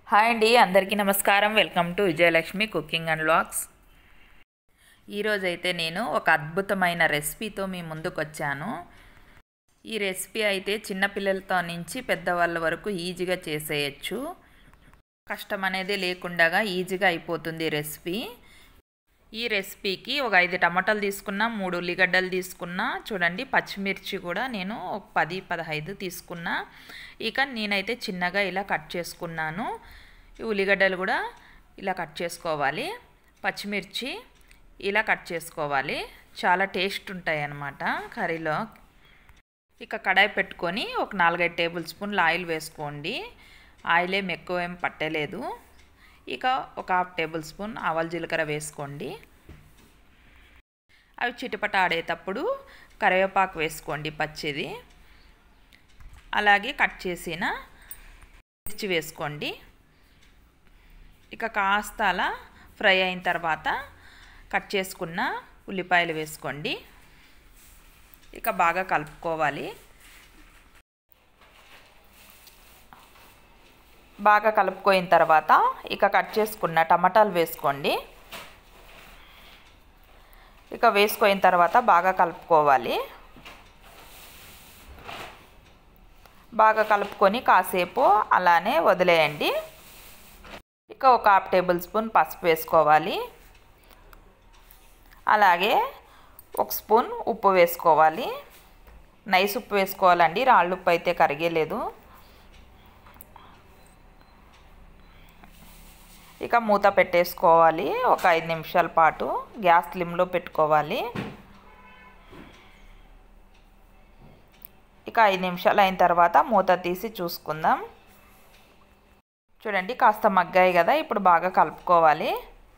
hi అండి అందరికీ నమస్కారం welcome to Vijayalakshmi cooking and vlogs ఈరోజైతే నేను ఒక అద్భుతమైన రెసిపీతో మీ ముందుకు వచ్చాను ఈ రెసిపీ అయితే చిన్నపిల్లలతో నుంచి పెద్దవాళ్ళ వరకు ఈజీగా చేసేయచ్చు కష్టం అనేది లేకుండా ఈజీగా అయిపోతుంది ఈ రెసిపీ ఈ రెసిపీకి ఒక ఐదు టమాటాలు తీసుకున్నా మూడు ఉల్లిగడ్డలు తీసుకున్నా చూడండి పచ్చిమిర్చి కూడా నేను ఒక పది పదహైదు తీసుకున్నా ఇక నేనైతే చిన్నగా ఇలా కట్ చేసుకున్నాను ఈ ఉల్లిగడ్డలు కూడా ఇలా కట్ చేసుకోవాలి పచ్చిమిర్చి ఇలా కట్ చేసుకోవాలి చాలా టేస్ట్ ఉంటాయి అన్నమాట కర్రీలో ఇక కడాయి పెట్టుకొని ఒక నాలుగైదు టేబుల్ స్పూన్లు ఆయిల్ వేసుకోండి ఆయిల్ ఏం ఎక్కువ ఏం పట్టలేదు ఇక ఒక హాఫ్ టేబుల్ స్పూన్ ఆవాల జీలకర్ర వేసుకోండి అవి చిటపట ఆడేటప్పుడు కరివేపాకు వేసుకోండి పచ్చిది అలాగే కట్ చేసిన మిర్చి వేసుకోండి ఇక కాస్త అలా ఫ్రై అయిన తర్వాత కట్ చేసుకున్న ఉల్లిపాయలు వేసుకోండి ఇక బాగా కలుపుకోవాలి బాగా కలుపుకోయిన తర్వాత ఇక కట్ చేసుకున్న టమాటాలు వేసుకోండి ఇక వేసుకున్న తర్వాత బాగా కలుపుకోవాలి బాగా కలుపుకొని కాసేపు అలానే వదిలేయండి ఇక ఒక హాఫ్ టేబుల్ స్పూన్ పసుపు వేసుకోవాలి అలాగే ఒక స్పూన్ ఉప్పు వేసుకోవాలి నైస్ ఉప్పు వేసుకోవాలండి రాళ్ళు ఉప్పు అయితే కరిగేలేదు ఇక మూత పెట్టేసుకోవాలి ఒక ఐదు నిమిషాల పాటు గ్యాస్ స్లిమ్లో పెట్టుకోవాలి ఇక ఐదు నిమిషాలు అయిన తర్వాత మూత తీసి చూసుకుందాం చూడండి కాస్త మగ్గాయి కదా ఇప్పుడు బాగా కలుపుకోవాలి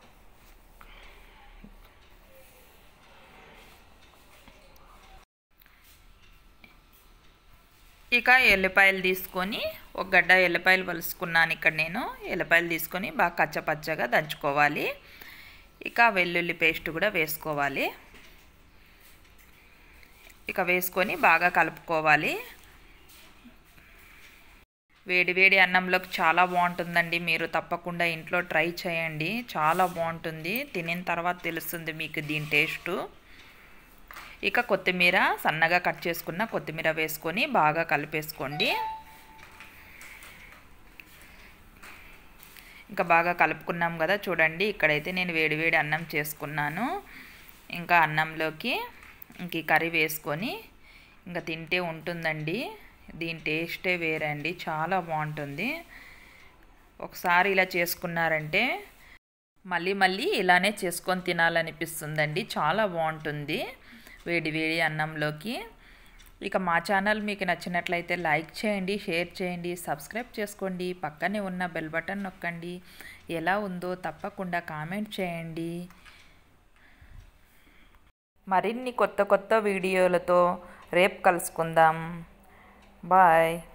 ఇక ఎల్లిపాయలు తీసుకొని ఒక గడ్డ ఎల్లిపాయలు వలుసుకున్నాను ఇక్కడ నేను ఎల్లిపాయలు తీసుకొని బాగా కచ్చపచ్చగా దంచుకోవాలి ఇక వెల్లుల్లి పేస్ట్ కూడా వేసుకోవాలి ఇక వేసుకొని బాగా కలుపుకోవాలి వేడి వేడి అన్నంలోకి చాలా బాగుంటుందండి మీరు తప్పకుండా ఇంట్లో ట్రై చేయండి చాలా బాగుంటుంది తినిన తర్వాత తెలుస్తుంది మీకు దీని టేస్టు ఇక కొత్తిమీర సన్నగా కట్ చేసుకున్న కొత్తిమీర వేసుకొని బాగా కలిపేసుకోండి ఇంకా బాగా కలుపుకున్నాం కదా చూడండి ఇక్కడైతే నేను వేడివేడి అన్నం చేసుకున్నాను ఇంకా అన్నంలోకి ఇంక ఈ కర్రీ వేసుకొని ఇంకా తింటే ఉంటుందండి దీని టేస్టే వేరండి చాలా బాగుంటుంది ఒకసారి ఇలా చేసుకున్నారంటే మళ్ళీ మళ్ళీ ఇలానే చేసుకొని తినాలనిపిస్తుందండి చాలా బాగుంటుంది వేడి వేడి అన్నంలోకి ఇక మా ఛానల్ మీకు నచ్చినట్లయితే లైక్ చేయండి షేర్ చేయండి సబ్స్క్రైబ్ చేసుకోండి పక్కనే ఉన్న బెల్ బటన్ నొక్కండి ఎలా ఉందో తప్పకుండా కామెంట్ చేయండి మరిన్ని కొత్త కొత్త వీడియోలతో రేపు కలుసుకుందాం బాయ్